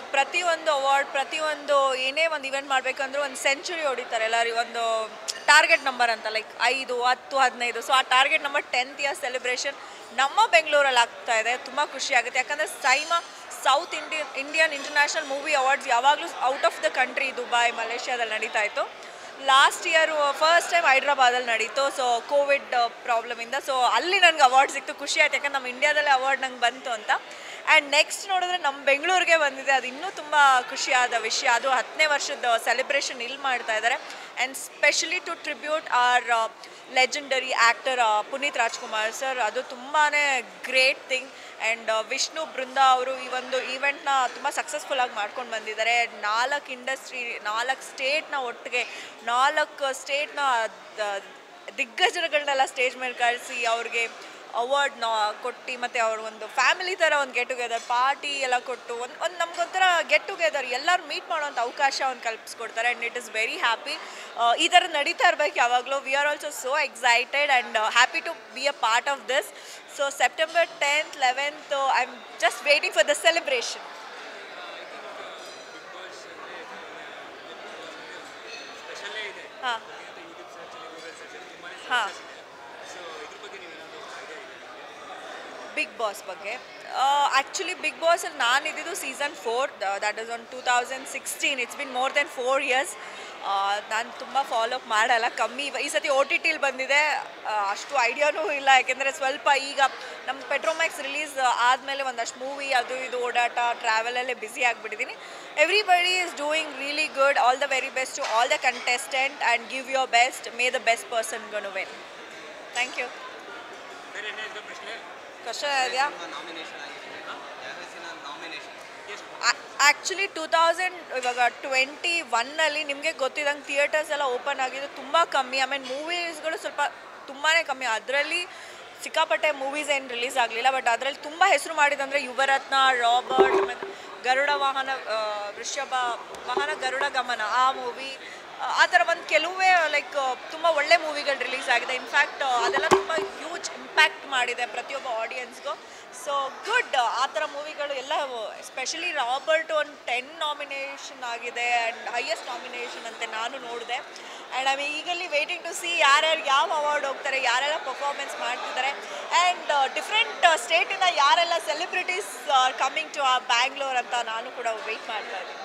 ಪ್ರತಿಯೊಂದು ಅವಾರ್ಡ್ ಪ್ರತಿಯೊಂದು ಏನೇ ಒಂದು ಇವೆಂಟ್ ಮಾಡಬೇಕಂದ್ರೂ ಒಂದು ಸೆಂಚುರಿ ಹೊಡಿತಾರೆ ಎಲ್ಲರೂ ಒಂದು ಟಾರ್ಗೆಟ್ ನಂಬರ್ ಅಂತ ಲೈಕ್ ಐದು ಹತ್ತು ಹದಿನೈದು ಸೊ ಆ target number tenth year celebration ನಮ್ಮ ಬೆಂಗಳೂರಲ್ಲಿ ಆಗ್ತಾ ಇದೆ ತುಂಬ ಖುಷಿ ಆಗುತ್ತೆ ಯಾಕಂದರೆ SIIMA south Indian Indian international movie awards ಯಾವಾಗಲೂ out of the country Dubai ಮಲೇಷ್ಯಾದಲ್ಲಿ ನಡೀತಾ ಇತ್ತು ಲಾಸ್ಟ್ ಇಯರ್ ಫಸ್ಟ್ ಟೈಮ್ ಹೈದ್ರಾಬಾದಲ್ಲಿ ನಡೀತು ಸೊ ಕೋವಿಡ್ ಪ್ರಾಬ್ಲಮಿಂದ ಸೊ ಅಲ್ಲಿ ನನಗೆ ಅವಾರ್ಡ್ ಸಿಕ್ತು ಖುಷಿ ಆಯ್ತು ಯಾಕಂದ್ರೆ ನಮ್ಮ ಇಂಡಿಯಾದಲ್ಲೇ ಅವಾರ್ಡ್ ನಂಗೆ ಬಂತು ಅಂತ ಆ್ಯಂಡ್ ನೆಕ್ಸ್ಟ್ ನೋಡಿದ್ರೆ ನಮ್ಮ ಬೆಂಗಳೂರಿಗೆ ಬಂದಿದೆ ಅದು ಇನ್ನೂ ತುಂಬ ಖುಷಿಯಾದ ವಿಷಯ ಅದು ಹತ್ತನೇ ವರ್ಷದ ಸೆಲೆಬ್ರೇಷನ್ ಇಲ್ಲಿ ಮಾಡ್ತಾ ಇದ್ದಾರೆ and specially to tribute our legendary actor Puneeth Rajkumar sir ಅದು ತುಂಬಾ great thing and Vishnu Brinda ಅವರು ಈ ಒಂದು ಈವೆಂಟ್ನ ತುಂಬ ಸಕ್ಸಸ್ಫುಲ್ಲಾಗಿ ಮಾಡ್ಕೊಂಡು ಬಂದಿದ್ದಾರೆ ನಾಲ್ಕು ಇಂಡಸ್ಟ್ರಿ ನಾಲ್ಕು ಸ್ಟೇಟ್ನ ಒಟ್ಟಿಗೆ ನಾಲ್ಕು ಸ್ಟೇಟ್ನ ದಿಗ್ಗಜರುಗಳನ್ನೆಲ್ಲ ಸ್ಟೇಜ್ ಮೇಲೆ ಕಳಿಸಿ ಅವ್ರಿಗೆ ಅವಾರ್ಡ್ನ ಕೊಟ್ಟು ಮತ್ತು ಅವ್ರ ಒಂದು ಫ್ಯಾಮಿಲಿ ಥರ ಒಂದು ಗೆಟ್ ಟುಗೆದರ್ ಪಾರ್ಟಿ ಎಲ್ಲ ಕೊಟ್ಟು ಒಂದು ಒಂದು ನಮ್ಗೊಂಥರ ಗೆಟ್ ಟುಗೆದರ್ ಎಲ್ಲರೂ ಮೀಟ್ ಮಾಡೋಂಥ ಅವಕಾಶ ಒಂದು ಕಲ್ಪಿಸ್ಕೊಡ್ತಾರೆ and it is very happy ಈ ಥರ ನಡೀತಾ ಇರಬೇಕು ಯಾವಾಗಲೂ we are also so excited and happy to be a part of this so September tenth eleventh I am just waiting for the celebration ಸ್ಪೆಷಲ್ಲೇ ಇದೆ ಹಾಂ ಯೂಟ್ಯೂಬ್ ಸರ್ಚಲ್ಲಿ ಗೂಗಲ್ ಸರ್ಚಲ್ಲಿ ತುಂಬಾ ಹಾಂ ಸೊ ಇದ್ರ ಬಗ್ಗೆ ನೀವೇನಾದರೂ ಐಡಿಯಾ ಇದೆ ಬಿಗ್ ಬಾಸ್ ಬಗ್ಗೆ ಆ್ಯಕ್ಚುಲಿ ಬಿಗ್ ಬಾಸಲ್ಲಿ ನಾನು ಇದ್ದಿದ್ದು season four that is on two thousand sixteen it's been more than four years ನಾನು ತುಂಬ ಫಾಲೋ ಅಪ್ ಮಾಡಲ್ಲ ಕಮ್ಮಿ ಇವ- ಈ ಸತಿ ಓ ಟಿ ಟಿಲಿ ಬಂದಿದೆ ಆ, ಅಷ್ಟು ಐಡಿಯಾನೂ ಇಲ್ಲ ಯಾಕೆಂದರೆ ಸ್ವಲ್ಪ ಈಗ ನಮ್ಮ ಪೆಟ್ರೋಮ್ಯಾಕ್ಸ್ ರಿಲೀಸ್ ಆದಮೇಲೆ ಒಂದಷ್ಟು ಮೂವಿ ಅದು ಇದು ಓಡಾಟ ಟ್ರಾವೆಲಲ್ಲೇ ಬ್ಯುಸಿ ಆಗಿಬಿಟ್ಟಿದ್ದೀನಿ everybody is doing really good all the very best to all the contestant and give your best may the best person ಗನು ವೆನ್ ಥ್ಯಾಂಕ್ ಯು ಬೇರೆ ಏನೇ ಪ್ರಶ್ನೆ ಕ್ವಶನ್ ಇದೆಯಾ ನಾಮಿನೇಷನ್ ಆಗಿದೆ ಯಾವ ಹೆಸರಿನ ನಾಮಿನೇಷನ್ ಎಷ್ಟು ಆ್ಯಕ್ಚುಲಿ ಟೂ ತೌಸಂಡ್ ಇವಾಗ ಟ್ವೆಂಟಿ ಒನ್ನಲ್ಲಿ ನಿಮಗೆ ಗೊತ್ತಿದ್ದಂಗೆ ಥಿಯೇಟರ್ಸ್ ಎಲ್ಲ ಓಪನ್ ಆಗಿದ್ದು ತುಂಬ ಕಮ್ಮಿ ಆಮೇಲೆ ಮೂವೀಸ್ಗಳು ಸ್ವಲ್ಪ ತುಂಬಾ ಕಮ್ಮಿ ಅದರಲ್ಲಿ ಸಿಕ್ಕಾಪಟ್ಟೆ ಮೂವೀಸ್ ಏನು ರಿಲೀಸ್ ಆಗಲಿಲ್ಲ ಬಟ್ ಅದರಲ್ಲಿ ತುಂಬ ಹೆಸರು ಮಾಡಿದಂದರೆ ಯುವರತ್ನ ರಾಬರ್ಟ್ ಮತ್ತು ಗರುಡ ವಾಹನ ಆ, ವೃಷಭ ವಾಹನ ಗರುಡ ಗಮನ ಆ ಮೂವಿ ಆ ಥರ ಒಂದು ಕೆಲವೇ ಲೈಕ್ ತುಂಬ ಒಳ್ಳೆ ಮೂವಿಗಳು ರಿಲೀಸ್ ಆಗಿದೆ ಇನ್ಫ್ಯಾಕ್ಟ್ ಅದೆಲ್ಲ ತುಂಬ ಹ್ಯೂಜ್ ಇಂಪ್ಯಾಕ್ಟ್ ಮಾಡಿದೆ ಪ್ರತಿಯೊಬ್ಬ ಆಡಿಯನ್ಸ್ಗೂ ಸೊ ಗುಡ್ ಆ ಥರ ಮೂವಿಗಳು ಎಲ್ಲ ಸ್ಪೆಷಲಿ ರಾಬರ್ಟ್ ಒಂದು ಟೆನ್ ನಾಮಿನೇಷನ್ ಆಗಿದೆ ಆ್ಯಂಡ್ ಹೈಯೆಸ್ಟ್ ನಾಮಿನೇಷನ್ ಅಂತೆ ನಾನು ನೋಡಿದೆ ಆ್ಯಂಡ್ ಐ ಈಗಲ್ಲಿ ವೇಟಿಂಗ್ ಟು ಸಿ ಯಾರ್ಯಾರು ಯಾವ ಅವಾರ್ಡ್ ಹೋಗ್ತಾರೆ ಯಾರೆಲ್ಲ ಪರ್ಫಾರ್ಮೆನ್ಸ್ ಮಾಡ್ತಿದ್ದಾರೆ ಆ್ಯಂಡ್ ಡಿಫ್ರೆಂಟ್ ಸ್ಟೇಟಿಂದ ಯಾರೆಲ್ಲ ಸೆಲೆಬ್ರಿಟೀಸ್ ಕಮ್ಮಿಂಗ್ ಟು ಆ ಬ್ಯಾಂಗ್ಳೂರ್ ಅಂತ ನಾನು ಕೂಡ ವೆಯ್ಟ್ ಮಾಡ್ತಾ ಇದ್ದೀನಿ